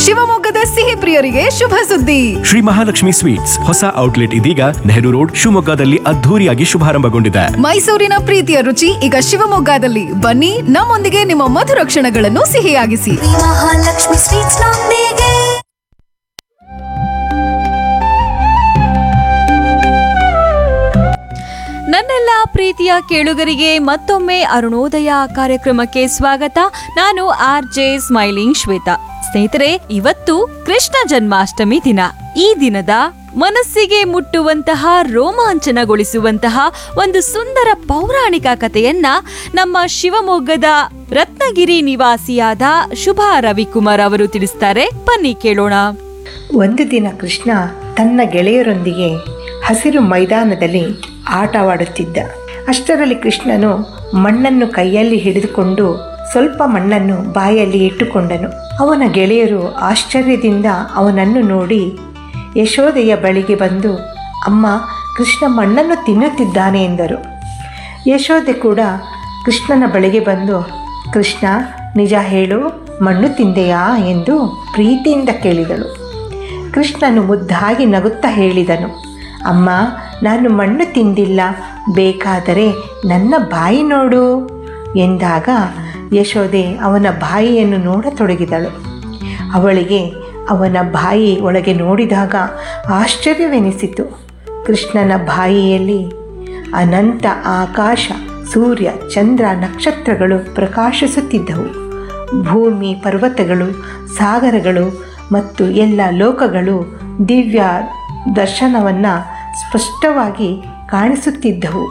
ಶಿವಮೊಗ್ಗದ ಸಿಹಿ ಪ್ರಿಯರಿಗೆ ಶುಭ ಸುದ್ದಿ ಶ್ರೀ ಮಹಾಲಕ್ಷ್ಮಿ ಸ್ವೀಟ್ಸ್ ಹೊಸ ಔಟ್ಲೆಟ್ ಇದೀಗ ನೆಹರು ರೋಡ್ ಶಿವಮೊಗ್ಗದಲ್ಲಿ ಅದ್ಧೂರಿಯಾಗಿ ಶುಭಾರಂಭಗೊಂಡಿದೆ ಮೈಸೂರಿನ ಪ್ರೀತಿಯ ರುಚಿ ಈಗ ಶಿವಮೊಗ್ಗದಲ್ಲಿ ಬನ್ನಿ ನಮ್ಮೊಂದಿಗೆ ನಿಮ್ಮ ಮಧುರ ಕ್ಷಣಗಳನ್ನು ಸಿಹಿಯಾಗಿಸಿ ಮಹಾಲಕ್ಷ್ಮಿ ಸ್ವೀಟ್ಸ್ ನೊಂದಿಗೆ ನನ್ನೆಲ್ಲ ಪ್ರೀತಿಯ ಕೇಳುಗರಿಗೆ ಮತ್ತೊಮ್ಮೆ ಅರುಣೋದಯ ಕಾರ್ಯಕ್ರಮಕ್ಕೆ ಸ್ವಾಗತ ನಾನು ಆರ್ ಜೆ ಸ್ಮೈಲಿಂಗ್ ಶ್ವೇತಾ ಸ್ನೇಹಿತರೆ ಇವತ್ತು ಕೃಷ್ಣ ಜನ್ಮಾಷ್ಟಮಿ ದಿನ ಈ ದಿನದ ಮನಸ್ಸಿಗೆ ಮುಟ್ಟುವಂತಹ ರೋಮಾಂಚನಗೊಳಿಸುವಂತಹ ಒಂದು ಸುಂದರ ಪೌರಾಣಿಕ ಕಥೆಯನ್ನ ನಮ್ಮ ಶಿವಮೊಗ್ಗದ ರತ್ನಗಿರಿ ನಿವಾಸಿಯಾದ ಶುಭಾ ರವಿಕುಮಾರ್ ಅವರು ತಿಳಿಸ್ತಾರೆ ಬನ್ನಿ ಕೇಳೋಣ ಒಂದು ದಿನ ಕೃಷ್ಣ ತನ್ನ ಗೆಳೆಯರೊಂದಿಗೆ ಹಸಿರು ಮೈದಾನದಲ್ಲಿ ಆಟವಾಡುತ್ತಿದ್ದ ಅಷ್ಟರಲ್ಲಿ ಕೃಷ್ಣನು ಮಣ್ಣನ್ನು ಕೈಯಲ್ಲಿ ಹಿಡಿದುಕೊಂಡು ಸ್ವಲ್ಪ ಮಣ್ಣನ್ನು ಬಾಯಲ್ಲಿ ಇಟ್ಟುಕೊಂಡನು ಅವನ ಗೆಳೆಯರು ಆಶ್ಚರ್ಯದಿಂದ ಅವನನ್ನು ನೋಡಿ ಯಶೋದೆಯ ಬಳಿಗೆ ಬಂದು ಅಮ್ಮ ಕೃಷ್ಣ ಮಣ್ಣನ್ನು ತಿನ್ನುತ್ತಿದ್ದಾನೆ ಎಂದರು ಯಶೋದೆ ಕೂಡ ಕೃಷ್ಣನ ಬಳಿಗೆ ಬಂದು ಕೃಷ್ಣ ನಿಜ ಹೇಳು ಮಣ್ಣು ತಿಂದೆಯಾ ಎಂದು ಪ್ರೀತಿಯಿಂದ ಕೇಳಿದಳು ಕೃಷ್ಣನು ಮುದ್ದಾಗಿ ನಗುತ್ತಾ ಹೇಳಿದನು ಅಮ್ಮ ನಾನು ಮಣ್ಣು ತಿಂದಿಲ್ಲ ಬೇಕಾದರೆ ನನ್ನ ಬಾಯಿ ನೋಡು ಎಂದಾಗ ಯಶೋದೆ ಅವನ ಬಾಯಿಯನ್ನು ನೋಡತೊಡಗಿದಳು ಅವಳಿಗೆ ಅವನ ಬಾಯಿ ಒಳಗೆ ನೋಡಿದಾಗ ಆಶ್ಚರ್ಯವೆನಿಸಿತು ಕೃಷ್ಣನ ಬಾಯಿಯಲ್ಲಿ ಅನಂತ ಆಕಾಶ ಸೂರ್ಯ ಚಂದ್ರ ನಕ್ಷತ್ರಗಳು ಪ್ರಕಾಶಿಸುತ್ತಿದ್ದವು ಭೂಮಿ ಪರ್ವತಗಳು ಸಾಗರಗಳು ಮತ್ತು ಎಲ್ಲ ಲೋಕಗಳು ದಿವ್ಯ ದರ್ಶನವನ್ನು ಸ್ಪಷ್ಟವಾಗಿ ಕಾಣಿಸುತ್ತಿದ್ದವು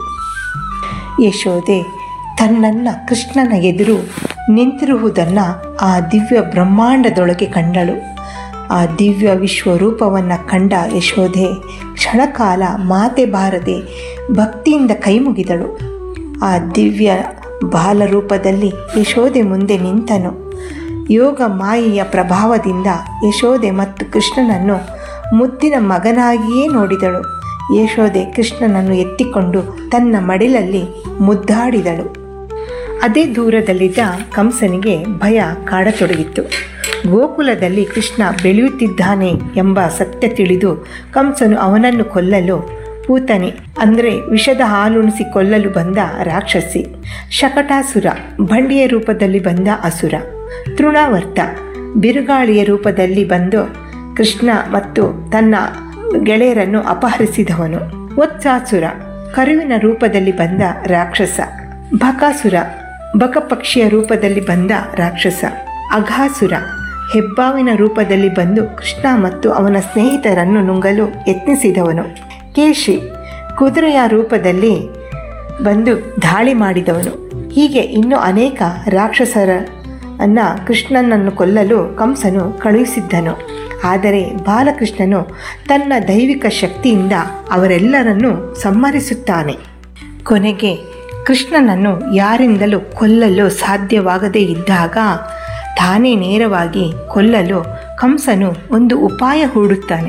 ಯಶೋದೆ ತನ್ನನ್ನು ಕೃಷ್ಣನ ಎದುರು ನಿಂತಿರುವುದನ್ನು ಆ ದಿವ್ಯ ಬ್ರಹ್ಮಾಂಡದೊಳಗೆ ಕಂಡಳು ಆ ದಿವ್ಯ ವಿಶ್ವರೂಪವನ್ನು ಕಂಡ ಯಶೋದೆ ಕ್ಷಣಕಾಲ ಮಾತೆ ಬಾರದೆ ಭಕ್ತಿಯಿಂದ ಕೈಮುಗಿದಳು ಆ ದಿವ್ಯ ಬಾಲರೂಪದಲ್ಲಿ ಯಶೋದೆ ಮುಂದೆ ನಿಂತನು ಯೋಗ ಮಾಯೆಯ ಪ್ರಭಾವದಿಂದ ಯಶೋದೆ ಮತ್ತು ಕೃಷ್ಣನನ್ನು ಮುದ್ದಿನ ಮಗನಾಗಿಯೇ ನೋಡಿದಳು ಯಶೋದೆ ಕೃಷ್ಣನನ್ನು ಎತ್ತಿಕೊಂಡು ತನ್ನ ಮಡಿಲಲ್ಲಿ ಮುದ್ದಾಡಿದಳು ಅದೇ ದೂರದಲ್ಲಿದ್ದ ಕಂಸನಿಗೆ ಭಯ ಕಾಡತೊಡಗಿತ್ತು ಗೋಕುಲದಲ್ಲಿ ಕೃಷ್ಣ ಬೆಳೆಯುತ್ತಿದ್ದಾನೆ ಎಂಬ ಸತ್ಯ ತಿಳಿದು ಕಂಸನು ಅವನನ್ನು ಕೊಲ್ಲಲು ಪೂತನಿ ಅಂದರೆ ವಿಷದ ಹಾಲುಣಿಸಿ ಕೊಲ್ಲಲು ಬಂದ ರಾಕ್ಷಸಿ ಶಕಟಾಸುರ ಬಂಡಿಯ ರೂಪದಲ್ಲಿ ಬಂದ ಅಸುರ ತೃಣಾವರ್ತ ಬಿರುಗಾಳಿಯ ರೂಪದಲ್ಲಿ ಬಂದು ಕೃಷ್ಣ ಮತ್ತು ತನ್ನ ಗೆಳೆಯರನ್ನು ಅಪಹರಿಸಿದವನು ಒತ್ಸಾಸುರ ಕರುವಿನ ರೂಪದಲ್ಲಿ ಬಂದ ರಾಕ್ಷಸ ಬಕಾಸುರ ಬಕಪಕ್ಷಿಯ ರೂಪದಲ್ಲಿ ಬಂದ ರಾಕ್ಷಸ ಅಘಾಸುರ ಹೆಬ್ಬಾವಿನ ರೂಪದಲ್ಲಿ ಬಂದು ಕೃಷ್ಣ ಮತ್ತು ಅವನ ಸ್ನೇಹಿತರನ್ನು ನುಂಗಲು ಯತ್ನಿಸಿದವನು ಕೇಶಿ ಕುದುರೆಯ ರೂಪದಲ್ಲಿ ಬಂದು ದಾಳಿ ಮಾಡಿದವನು ಹೀಗೆ ಇನ್ನೂ ಅನೇಕ ರಾಕ್ಷಸರ ಅನ್ನ ಕೃಷ್ಣನನ್ನು ಕೊಲ್ಲಲು ಕಂಸನು ಕಳುಹಿಸಿದ್ದನು ಆದರೆ ಬಾಲಕೃಷ್ಣನು ತನ್ನ ದೈವಿಕ ಶಕ್ತಿಯಿಂದ ಅವರೆಲ್ಲರನ್ನೂ ಸಂಹರಿಸುತ್ತಾನೆ ಕೊನೆಗೆ ಕೃಷ್ಣನನ್ನು ಯಾರಿಂದಲೂ ಕೊಲ್ಲಲು ಸಾಧ್ಯವಾಗದೇ ಇದ್ದಾಗ ತಾನೇ ನೇರವಾಗಿ ಕೊಲ್ಲಲು ಕಂಸನು ಒಂದು ಉಪಾಯ ಹೂಡುತ್ತಾನೆ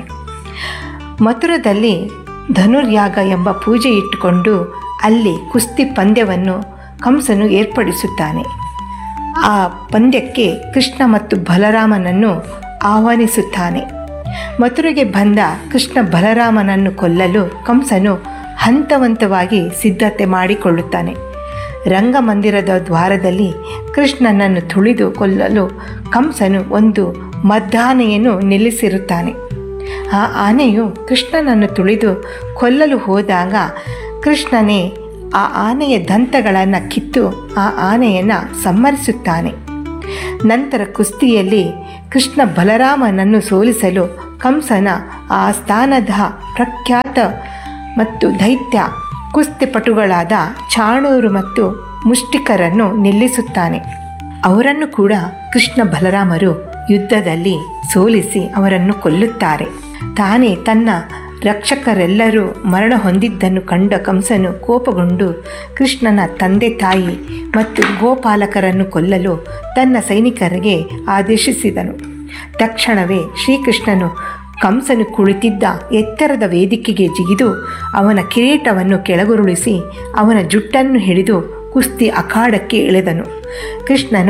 ಮಥುರದಲ್ಲಿ ಧನುರ್ಯಾಗ ಎಂಬ ಪೂಜೆ ಇಟ್ಟುಕೊಂಡು ಅಲ್ಲಿ ಕುಸ್ತಿ ಪಂದ್ಯವನ್ನು ಕಂಸನು ಏರ್ಪಡಿಸುತ್ತಾನೆ ಆ ಪಂದ್ಯಕ್ಕೆ ಕೃಷ್ಣ ಮತ್ತು ಬಲರಾಮನನ್ನು ಆಹ್ವಾನಿಸುತ್ತಾನೆ ಮಥುರೆಗೆ ಬಂದ ಕೃಷ್ಣ ಬಲರಾಮನನ್ನು ಕೊಲ್ಲಲು ಕಂಸನು ಹಂತವಂತವಾಗಿ ಸಿದ್ಧತೆ ಮಾಡಿಕೊಳ್ಳುತ್ತಾನೆ ರಂಗಮಂದಿರದ ದ್ವಾರದಲ್ಲಿ ಕೃಷ್ಣನನ್ನು ತುಳಿದು ಕೊಲ್ಲಲು ಕಂಸನು ಒಂದು ಮದ್ದಾನೆಯನ್ನು ನಿಲ್ಲಿಸಿರುತ್ತಾನೆ ಆ ಆನೆಯು ಕೃಷ್ಣನನ್ನು ತುಳಿದು ಕೊಲ್ಲಲು ಹೋದಾಗ ಕೃಷ್ಣನೇ ಆ ಆನೆಯ ದಂತಗಳನ್ನು ಕಿತ್ತು ಆ ಆನೆಯನ್ನು ಸಂಹರಿಸುತ್ತಾನೆ ನಂತರ ಕುಸ್ತಿಯಲ್ಲಿ ಕೃಷ್ಣ ಬಲರಾಮನನ್ನು ಸೋಲಿಸಲು ಕಂಸನ ಆ ಸ್ಥಾನದ ಪ್ರಖ್ಯಾತ ಮತ್ತು ದೈತ್ಯ ಕುಸ್ತಿಪಟುಗಳಾದ ಚಾಣೂರು ಮತ್ತು ಮುಷ್ಟಿಕರನ್ನು ನಿಲ್ಲಿಸುತ್ತಾನೆ ಅವರನ್ನು ಕೂಡ ಕೃಷ್ಣ ಬಲರಾಮರು ಯುದ್ಧದಲ್ಲಿ ಸೋಲಿಸಿ ಅವರನ್ನು ಕೊಲ್ಲುತ್ತಾರೆ ತಾನೇ ತನ್ನ ರಕ್ಷಕರೆಲ್ಲರೂ ಮರಣ ಹೊಂದಿದ್ದನ್ನು ಕಂಡ ಕಂಸನು ಕೋಪಗೊಂಡು ಕೃಷ್ಣನ ತಂದೆ ತಾಯಿ ಮತ್ತು ಗೋಪಾಲಕರನ್ನು ಕೊಲ್ಲಲು ತನ್ನ ಸೈನಿಕರಿಗೆ ಆದೇಶಿಸಿದನು ತಕ್ಷಣವೇ ಶ್ರೀಕೃಷ್ಣನು ಕಂಸನು ಕುಳಿತಿದ್ದ ಎತ್ತರದ ವೇದಿಕೆಗೆ ಜಿಗಿದು ಅವನ ಕಿರೀಟವನ್ನು ಕೆಳಗುರುಳಿಸಿ ಅವನ ಜುಟ್ಟನ್ನು ಹಿಡಿದು ಕುಸ್ತಿ ಅಖಾಡಕ್ಕೆ ಎಳೆದನು ಕೃಷ್ಣನು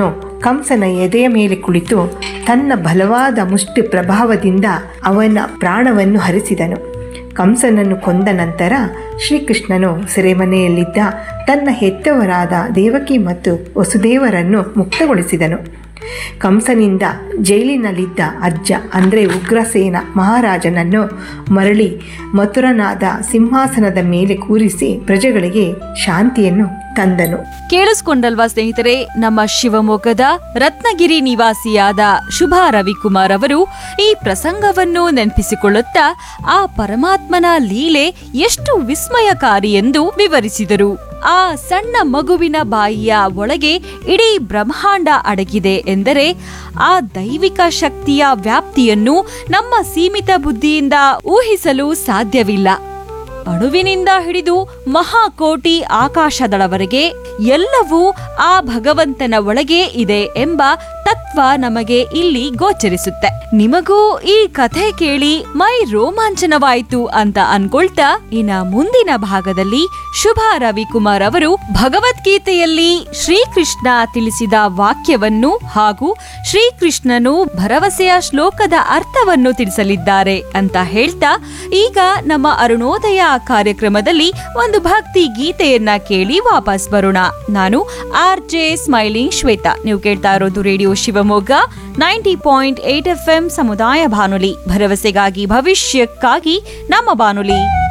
ಕಂಸನ ಎದೆಯ ಮೇಲೆ ಕುಳಿತು ತನ್ನ ಬಲವಾದ ಮುಷ್ಟಿ ಪ್ರಭಾವದಿಂದ ಅವನ ಪ್ರಾಣವನ್ನು ಹರಿಸಿದನು ಕಂಸನನ್ನು ಕೊಂದ ನಂತರ ಶ್ರೀಕೃಷ್ಣನು ಸೆರೆಮನೆಯಲ್ಲಿದ್ದ ತನ್ನ ಹೆತ್ತವರಾದ ದೇವಕಿ ಮತ್ತು ವಸುದೇವರನ್ನು ಮುಕ್ತಗೊಳಿಸಿದನು ಕಂಸನಿಂದ ಜೈಲಿನಲ್ಲಿದ್ದ ಅಜ್ಜ ಅಂದರೆ ಉಗ್ರಸೇನ ಮಹಾರಾಜನನ್ನು ಮರಳಿ ಮಥುರನಾದ ಸಿಂಹಾಸನದ ಮೇಲೆ ಕೂರಿಸಿ ಪ್ರಜೆಗಳಿಗೆ ಶಾಂತಿಯನ್ನು ತಂದನು ಕೇಳಿಸ್ಕೊಂಡಲ್ವಾ ಸ್ನೇಹಿತರೆ ನಮ್ಮ ಶಿವಮೊಗ್ಗದ ರತ್ನಗಿರಿ ನಿವಾಸಿಯಾದ ಶುಭಾ ರವಿಕುಮಾರ್ ಅವರು ಈ ಪ್ರಸಂಗವನ್ನು ನೆನಪಿಸಿಕೊಳ್ಳುತ್ತಾ ಆ ಪರಮಾತ್ಮನ ಲೀಲೆ ಎಷ್ಟು ವಿಸ್ಮಯಕಾರಿ ಎಂದು ವಿವರಿಸಿದರು ಆ ಸಣ್ಣ ಮಗುವಿನ ಬಾಯಿಯ ಒಳಗೆ ಇಡೀ ಬ್ರಹ್ಮಾಂಡ ಅಡಗಿದೆ ಎಂದರೆ ಆ ದೈವಿಕ ಶಕ್ತಿಯ ವ್ಯಾಪ್ತಿಯನ್ನು ನಮ್ಮ ಸೀಮಿತ ಬುದ್ಧಿಯಿಂದ ಊಹಿಸಲು ಸಾಧ್ಯವಿಲ್ಲ ಅಣುವಿನಿಂದ ಹಿಡಿದು ಮಹಾಕೋಟಿ ಆಕಾಶದಳವರೆಗೆ ಎಲ್ಲವೂ ಆ ಭಗವಂತನ ಒಳಗೆ ಇದೆ ಎಂಬ ತತ್ವ ನಮಗೆ ಇಲ್ಲಿ ಗೋಚರಿಸುತ್ತೆ ನಿಮಗೂ ಈ ಕಥೆ ಕೇಳಿ ಮೈ ರೋಮಾಂಚನವಾಯಿತು ಅಂತ ಅನ್ಕೊಳ್ತಾ ಇನ್ನ ಮುಂದಿನ ಭಾಗದಲ್ಲಿ ಶುಭಾ ರವಿಕುಮಾರ್ ಅವರು ಭಗವದ್ಗೀತೆಯಲ್ಲಿ ಶ್ರೀಕೃಷ್ಣ ತಿಳಿಸಿದ ವಾಕ್ಯವನ್ನು ಹಾಗೂ ಶ್ರೀಕೃಷ್ಣನು ಭರವಸೆಯ ಶ್ಲೋಕದ ಅರ್ಥವನ್ನು ತಿಳಿಸಲಿದ್ದಾರೆ ಅಂತ ಹೇಳ್ತಾ ಈಗ ನಮ್ಮ ಅರುಣೋದಯ ಕಾರ್ಯಕ್ರಮದಲ್ಲಿ ಒಂದು ಭಕ್ತಿ ಗೀತೆಯನ್ನ ಕೇಳಿ ವಾಪಸ್ ಬರೋಣ ನಾನು ಆರ್ ಜೆ ಸ್ಮೈಲಿಂಗ್ ಶ್ವೇತಾ ನೀವು ಕೇಳ್ತಾ ಇರೋದು radio Shivamogga ninety point eight F M ಸಮುದಾಯ ಬಾನುಲಿ ಭರವಸೆಗಾಗಿ ಭವಿಷ್ಯಕ್ಕಾಗಿ ನಮ್ಮ ಬಾನುಲಿ